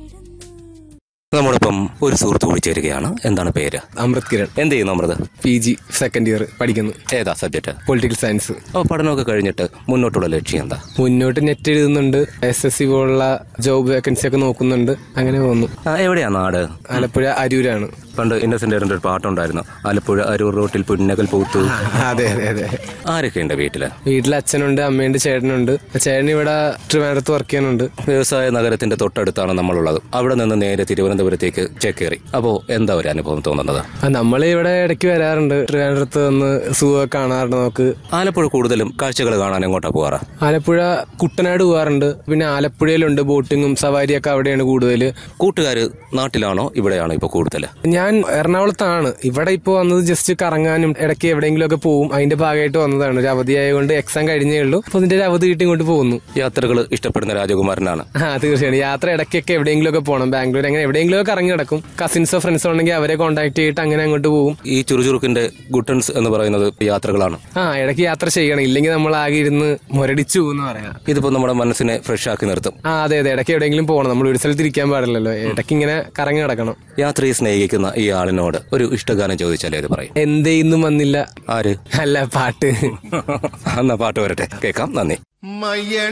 നമ്മോടൊപ്പം ഒരു സുഹൃത്ത് കൂടി ചേരുകയാണ് എന്താണ് പേര് അമൃത് കിരൺ എന്ത് ചെയ്യുന്നു Amrit P G second year പഠിക്കുന്നു ഏതാ സബ്ജക്റ്റ് പൊളിറ്റിക്കൽ സയൻസ് അപ്പോൾ പഠനമൊക്കെ കഴിഞ്ഞിട്ട് മുന്നോട്ടുള്ള ലക്ഷ്യം എന്താ മുന്നോട്ട് നെറ്റ് എഴുതുന്നുണ്ട് എസ് എസ് സി പോലുള്ള ജോബ് വേക്കൻസി ഒക്കെ നോക്കുന്നുണ്ട് അങ്ങനെ പോകുന്നു ആ, എവിടെയാ നാട് ആലപ്പുഴ അരൂരാണ് പണ്ട് ഇന്നസെന്റ് ഒരു പാട്ടുണ്ടായിരുന്നു ആലപ്പുഴ അരൂർ റോട്ടിൽ പുന്നകൽ പൂത്തു അതെ അതെ അതെ ആരൊക്കെയുണ്ട് വീട്ടില് വീട്ടിൽ അച്ഛനുണ്ട് അമ്മയുണ്ട് ചേട്ടനുണ്ട് ചേട്ടൻ ഇവിടെ ട്രിവാൻഡ്രത്ത് വർക്ക് ചെയ്യുന്നുണ്ട് വ്യവസായ നഗരത്തിന്റെ തൊട്ടടുത്താണ് നമ്മളുള്ളത് അവിടെ നിന്ന് നേരെ തിരുവനന്തപുരത്തേക്ക് ചേക്കേറി അപ്പോ എന്താ ഒരു അനുഭവം തോന്നുന്നത് നമ്മൾ ഇവിടെ ഇടയ്ക്ക് വരാറുണ്ട് ട്രിവാൻഡ്രത്ത് വന്ന് സുഖമൊക്കെ കാണാറുണ്ട് നമുക്ക് ആലപ്പുഴ കൂടുതലും കാഴ്ചകൾ കാണാൻ എങ്ങോട്ടാ പോകാറ് ആലപ്പുഴ കുട്ടനാട് പോകാറുണ്ട് പിന്നെ ആലപ്പുഴയിലുണ്ട് ബോട്ടിങ്ങും സവാരിയൊക്കെ അവിടെയാണ് കൂടുതൽ കൂട്ടുകാര് നാട്ടിലാണോ ഇവിടെയാണോ ഇപ്പൊ കൂടുതൽ ഞാൻ എറണാകുളത്താണ് ഇവിടെ ഇപ്പോൾ വന്നത് ജസ്റ്റ് കറങ്ങാനും ഇടയ്ക്ക് എവിടെയെങ്കിലും ഒക്കെ പോകും അതിന്റെ ഭാഗമായിട്ട് വന്നതാണ് ഒരു അവധിയായതുകൊണ്ട് എക്സാം കഴിഞ്ഞേ ഉള്ളൂ അപ്പൊ അതിന്റെ ഒരു അവധി കിട്ടി ഇങ്ങോട്ട് പോകുന്നു യാത്രകൾ ഇഷ്ടപ്പെടുന്ന രാജകുമാരനാണ് ആ തീർച്ചയായും യാത്ര ഇടയ്ക്കൊക്കെ എവിടെയെങ്കിലും ഒക്കെ പോകണം ബാംഗ്ലൂർ അങ്ങനെ എവിടെയെങ്കിലും ഒക്കെ ഇറങ്ങി കിടക്കും കസിൻസോ ഫ്രണ്ട്സോ ഉണ്ടെങ്കിൽ അവരെ കോൺടാക്ട് ചെയ്തിട്ട് അങ്ങനെ അങ്ങോട്ട് പോകും ഈ ചുറുചുറുക്കിന്റെ ഗുട്ടൻസ് എന്ന് പറയുന്നത് യാത്രകളാണ് ആ ഇടയ്ക്ക് യാത്ര ചെയ്യണം ഇല്ലെങ്കിൽ നമ്മൾ ആകെ ഇരുന്ന് മുരടിച്ചു എന്ന് പറയാം ഇതിപ്പോ നമ്മുടെ മനസ്സിനെ ഫ്രഷ് ആക്കി നിർത്തും ആ അതെ അതെ ഇടയ്ക്ക് എവിടെയെങ്കിലും പോകണം നമ്മൾ ഒരു സ്ഥലത്ത് ഇരിക്കാൻ പാടില്ലല്ലോ ഇടയ്ക്ക് ഇങ്ങനെ കറങ്ങി കിടക്കണം യാത്രയെ സ്നേഹിക്കുന്ന ഈ ആളിനോട് ഒരു ഇഷ്ടഗാനം ചോദിച്ചാലേ ഇത് പറയും എന്തേ ഇന്നും വന്നില്ല ആര് അല്ല പാട്ട് എന്നാ പാട്ട് വരട്ടെ കേൾക്കാം നന്ദി മയ്യണ